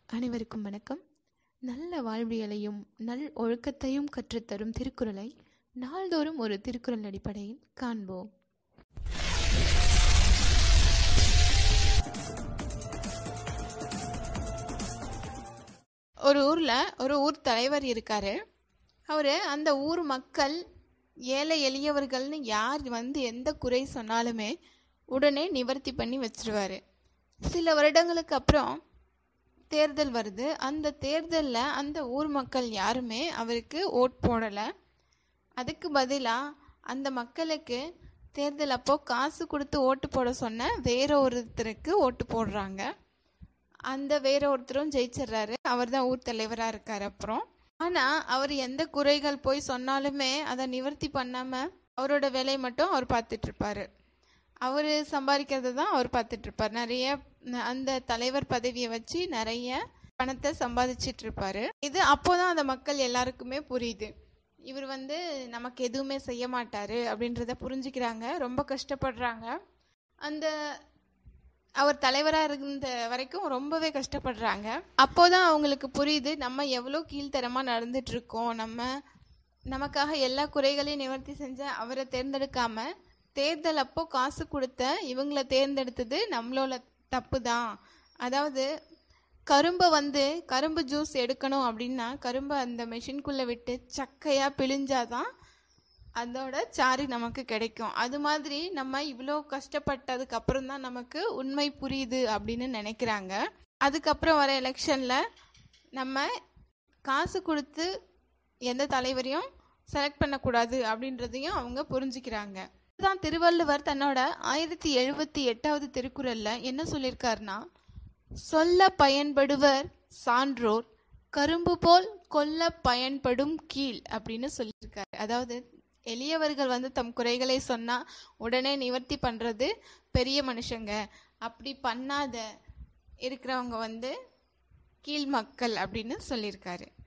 அனைவருக்கும் வணக்கம் நல்ல வாழ்வியலையும் நல் ஒழுக்கத்தையும் கற்றுத்தரும் திருக்குறளை நாள்தோறும் ஒரு திருக்குறள் அடிப்படையில் காண்போம் ஒரு ஊரில் ஒரு ஊர் தலைவர் இருக்காரு அவர் அந்த ஊர் மக்கள் ஏழை எளியவர்கள்னு யார் வந்து எந்த குறை சொன்னாலுமே உடனே நிவர்த்தி பண்ணி வச்சிருவாரு சில வருடங்களுக்கு அப்புறம் தேர்தல் வருது அந்த தேர்தலில் அந்த ஊர் மக்கள் யாருமே அவருக்கு ஓட் போடலை அதுக்கு பதிலாக அந்த மக்களுக்கு தேர்தல் அப்போ காசு கொடுத்து ஓட்டு போட சொன்ன வேற ஒருத்தருக்கு ஓட்டு போடுறாங்க அந்த வேற ஒருத்தரும் ஜெயிச்சிடுறாரு அவர் தான் ஊர் தலைவராக இருக்கார் அப்புறம் ஆனால் அவர் எந்த குறைகள் போய் சொன்னாலுமே அதை நிவர்த்தி பண்ணாமல் அவரோட வேலையை மட்டும் அவர் பார்த்துட்டு இருப்பாரு அவர் சம்பாதிக்கிறத தான் அவர் பார்த்துட்டு இருப்பார் நிறைய ந- அந்த தலைவர் பதவியை வச்சு நிறைய பணத்தை சம்பாதிச்சிட்டு இருப்பாரு இது அப்போதான் அந்த மக்கள் எல்லாருக்குமே புரியுது இவர் வந்து நமக்கு எதுவுமே செய்ய மாட்டாரு அப்படின்றத புரிஞ்சுக்கிறாங்க ரொம்ப கஷ்டப்படுறாங்க அந்த அவர் தலைவராக இருந்த வரைக்கும் ரொம்பவே கஷ்டப்படுறாங்க அப்போதான் அவங்களுக்கு புரியுது நம்ம எவ்வளோ கீழ்த்தரமாக நடந்துட்டு இருக்கோம் நம்ம நமக்காக எல்லா குறைகளையும் நிவர்த்தி செஞ்ச அவரை தேர்ந்தெடுக்காம தேர்தல் அப்போ காசு கொடுத்த இவங்கள தேர்ந்தெடுத்தது நம்மளோட தப்பு தான் அதாவது கரும்பை வந்து கரும்பு ஜூஸ் எடுக்கணும் அப்படின்னா கரும்பை அந்த மெஷின்குள்ளே விட்டு சக்கையாக பிழிஞ்சாதான் அதோட சாறு நமக்கு கிடைக்கும் அது மாதிரி நம்ம இவ்வளோ கஷ்டப்பட்டதுக்கு அப்புறம் தான் நமக்கு உண்மை புரியுது அப்படின்னு நினைக்கிறாங்க அதுக்கப்புறம் வர எலெக்ஷனில் நம்ம காசு கொடுத்து எந்த தலைவரையும் செலக்ட் பண்ணக்கூடாது அப்படின்றதையும் அவங்க புரிஞ்சுக்கிறாங்க தான் திருவள்ளுவர் தன்னோட ஆயிரத்தி எழுபத்தி எட்டாவது திருக்குறள்ல என்ன சொல்லியிருக்காருன்னா சொல்ல பயன்படுவர் சான்றோர் கரும்பு போல் கொல்ல பயன்படும் கீழ் அப்படின்னு சொல்லியிருக்காரு அதாவது எளியவர்கள் வந்து தம் குறைகளை சொன்னா உடனே நிவர்த்தி பண்றது பெரிய மனுஷங்க அப்படி பண்ணாத இருக்கிறவங்க வந்து கீழ் மக்கள் அப்படின்னு சொல்லியிருக்காரு